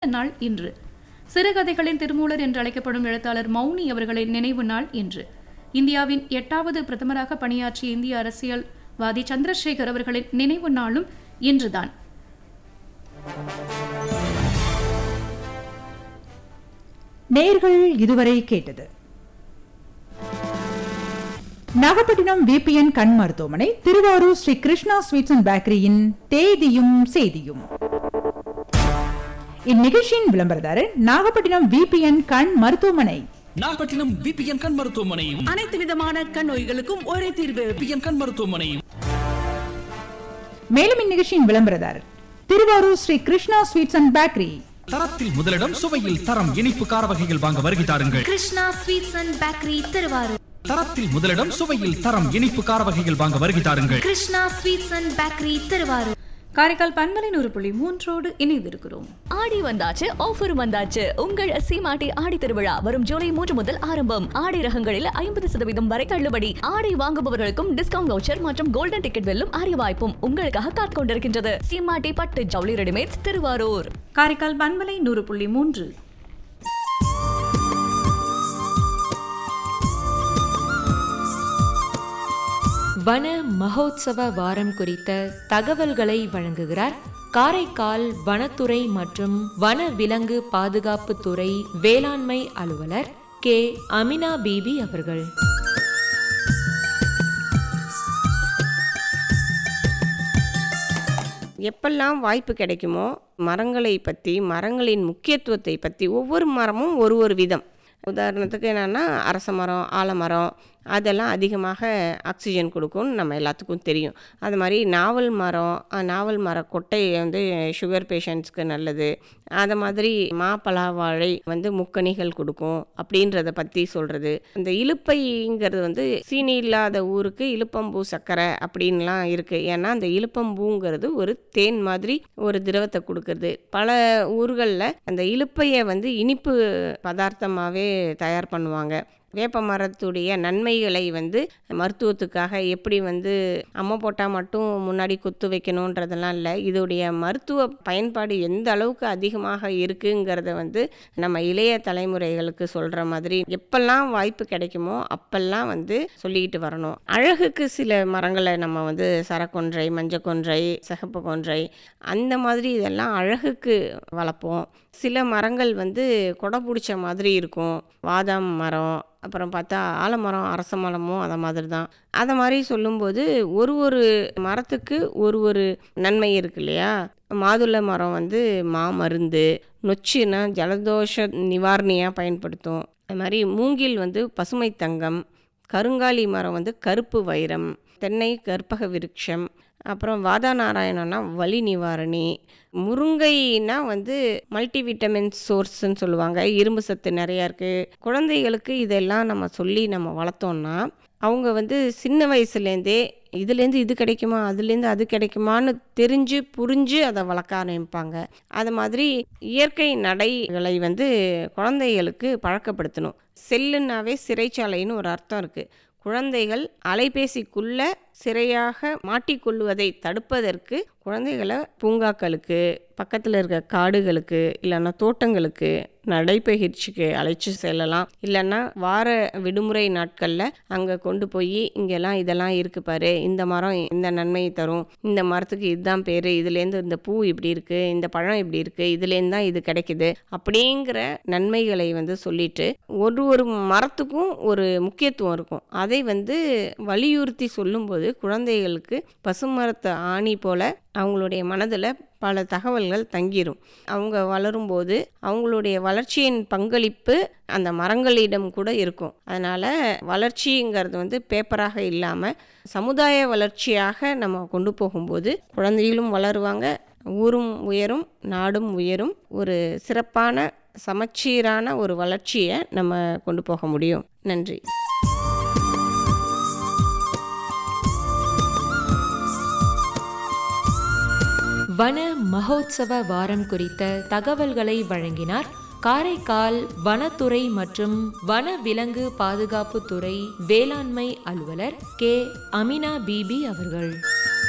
நாள் இன்று சிறுகதைகளின் திருமூலர் என்று அழைக்கப்படும் எழுத்தாளர் மௌனி அவர்களின் நினைவு நாள் இன்று இந்தியாவின் எட்டாவது பிரதமராக பணியாற்றிய இந்திய அரசியல்வாதி சந்திரசேகர் அவர்களின் நினைவு நாளும் இன்றுதான் நேர்கள் இதுவரை கேட்டது நாகப்பட்டினம் விபிஎன் கண் மருத்துவமனை திருவாரூர் ஸ்ரீ கிருஷ்ணா ஸ்வீட்ஸ் அண்ட் பேக்கரியின் தேதியும் செய்தியும் இந்நிகழ்ச்சியின் விளம்பரதாரர் நாகப்பட்டினம் விபிஎன் கண் மருத்துவமனை நாகப்பட்டினம் விபிஎன் கண் மருத்துவமனையும் அனைத்து விதமான கண் நோய்களுக்கும் ஒரே தீர்வு விபிஎன் கண் மருத்துவமனையும் மேலும் இந்நிகழ்ச்சியின் விளம்பரதாரர் Thiruvarur Sri Krishna sweets and bakery தரத்தில் முதலிடம் சுவையில் தரம் இனிப்பு கார வகைகள் வாங்க வருகை தாருங்கள் Krishna sweets and bakery Thiruvarur தரத்தில் முதலிடம் சுவையில் தரம் இனிப்பு கார வகைகள் வாங்க வருகை தாருங்கள் Krishna sweets and bakery Thiruvarur Karaikal பண்பலை நூறு புள்ளி மூன்றோடு இணைந்திருக்கிறோம் ஆடி வந்தாச்சு ஆஃபர் வந்தாச்சு உங்கள் சீமாட்டி ஆடி திருவிழா வரும் ஜூலை மூன்று முதல் ஆரம்பம் ஆடை ரகங்களில் ஐம்பது சதவீதம் வரை தள்ளுபடி ஆடை வாங்குபவர்களுக்கும் டிஸ்கவுண்ட் வவுச்சர் மற்றும் கோல்டன் டிக்கெட் வெல்லும் அரிய வாய்ப்பும் உங்களுக்காக காத்துக் கொண்டிருக்கின்றது சீமாட்டி பட்டு ஜவுளி ரெடிமேட்ஸ் திருவாரூர் காரைக்கால் பண்பலை நூறு புள்ளி மூன்று வன மகோத்சவ வாரம் குறித்த தகவல்களை வழங்குகிறார் காரைக்கால் வனத்துறை மற்றும் வன விலங்கு பாதுகாப்பு துறை வேளாண்மை அலுவலர் கே அமினா பீபி அவர்கள் எப்பெல்லாம் வாய்ப்பு கிடைக்குமோ மரங்களை பற்றி மரங்களின் முக்கியத்துவத்தை பற்றி ஒவ்வொரு மரமும் ஒரு ஒரு விதம் உதாரணத்துக்கு என்னென்னா அரச மரம் ஆலமரம் அதெல்லாம் அதிகமாக ஆக்சிஜன் கொடுக்கும்னு நம்ம எல்லாத்துக்கும் தெரியும் அது மாதிரி நாவல் மரம் அஹ், நாவல் மர கொட்டை வந்து சுகர் பேஷண்ட்ஸ்க்கு நல்லது அது மாதிரி மாப்பலா வாழை வந்து முக்கணிகள் கொடுக்கும் அப்படின்றத பற்றி சொல்கிறது இந்த இலுப்பைங்கிறது வந்து சீனி இல்லாத ஊருக்கு இலுப்பம்பூ சர்க்கரை அப்படின்லாம் இருக்குது ஏன்னா அந்த இலுப்பம்பூங்கிறது ஒரு தேன் மாதிரி ஒரு திரவத்தை கொடுக்கறது பல ஊர்களில் அந்த இலுப்பையை வந்து இனிப்பு பதார்த்தமாகவே தயார் பண்ணுவாங்க வேப்ப மரத்துடைய நன்மைகளை வந்து மருத்துவத்துக்காக எப்படி வந்து அம்மை போட்டால் மட்டும் முன்னாடி குத்து வைக்கணுன்றதெல்லாம் இல்லை இதோடைய மருத்துவ பயன்பாடு எந்த அளவுக்கு அதிகமாக இருக்குங்கிறத வந்து நம்ம இளைய தலைமுறைகளுக்கு சொல்கிற மாதிரி எப்பெல்லாம் வாய்ப்பு கிடைக்குமோ அப்பெல்லாம் வந்து சொல்லிக்கிட்டு வரணும் அழகுக்கு சில மரங்களை நம்ம வந்து சரக்கொன்றை மஞ்சக்கொன்றை சிகப்பு கொன்றை அந்த மாதிரி இதெல்லாம் அழகுக்கு வளர்ப்போம் சில மரங்கள் வந்து கொடை பிடிச்ச மாதிரி இருக்கும் வாதாம் மரம் அப்புறம் பார்த்தா ஆலமரம் அரச மரமும் அதை மாதிரி தான் அதை மாதிரி சொல்லும்போது ஒரு ஒரு மரத்துக்கு ஒரு ஒரு நன்மை இருக்கு இல்லையா மாதுளை மரம் வந்து மாமருந்து நொச்சுன்னா ஜலதோஷ நிவாரணியாக பயன்படுத்தும் அது மாதிரி மூங்கில் வந்து பசுமை தங்கம் கருங்காலி மரம் வந்து கருப்பு வைரம் தென்னை கற்பக விருட்சம் அப்புறம் வாதா நாராயணம்னா வலி நிவாரணி முருங்கைனா வந்து மல்டி விட்டமின் சோர்ஸ்ன்னு சொல்லுவாங்க இரும்பு சத்து நிறையா இருக்குது குழந்தைகளுக்கு இதெல்லாம் நம்ம சொல்லி நம்ம வளர்த்தோம்னா அவங்க வந்து சின்ன வயசுலேருந்தே இதுலேருந்து இது கிடைக்குமா அதுலேருந்து அது கிடைக்குமான்னு தெரிஞ்சு புரிஞ்சு அதை வளர்க்க ஆரம்பிப்பாங்க அது மாதிரி இயற்கை நடைகளை வந்து குழந்தைகளுக்கு பழக்கப்படுத்தணும் செல்லுன்னாவே சிறைச்சாலைன்னு ஒரு அர்த்தம் இருக்குது குழந்தைகள் அலைபேசிக்குள்ள சிறையாக மாட்டிக்கொள்வதை தடுப்பதற்கு குழந்தைகளை பூங்காக்களுக்கு பக்கத்தில் இருக்க காடுகளுக்கு இல்லைன்னா தோட்டங்களுக்கு நடைப்பயிற்சிக்கு அழைச்சி செல்லலாம் இல்லைன்னா வார விடுமுறை நாட்களில் அங்கே கொண்டு போய் இங்கெல்லாம் இதெல்லாம் இருக்கு பாரு இந்த மரம் இந்த நன்மையை தரும் இந்த மரத்துக்கு இதுதான் பேர் இதுலேருந்து இந்த பூ இப்படி இருக்குது இந்த பழம் இப்படி இருக்குது இதுலேருந்து தான் இது கிடைக்குது அப்படிங்கிற நன்மைகளை வந்து சொல்லிட்டு ஒரு ஒரு மரத்துக்கும் ஒரு முக்கியத்துவம் இருக்கும் அதை வந்து வலியுறுத்தி சொல்லும்போது குழந்தைகளுக்கு பசுமரத்தை ஆணி போல அவங்களுடைய மனதில் பல தகவல்கள் தங்கிரும் அவங்க வளரும்போது அவங்களுடைய வளர்ச்சியின் பங்களிப்பு அந்த மரங்களிடம் கூட இருக்கும் அதனால் வளர்ச்சிங்கிறது வந்து பேப்பராக இல்லாமல் சமுதாய வளர்ச்சியாக நம்ம கொண்டு போகும்போது குழந்தைகளும் வளருவாங்க ஊரும் உயரும் நாடும் உயரும் ஒரு சிறப்பான சமச்சீரான ஒரு வளர்ச்சியை நம்ம கொண்டு போக முடியும் நன்றி வன மகோத்சவ வாரம் குறித்த தகவல்களை வழங்கினார் காரைக்கால் வனத்துறை மற்றும் வன விலங்கு பாதுகாப்பு துறை வேளாண்மை அலுவலர் கே அமினா பீபி அவர்கள்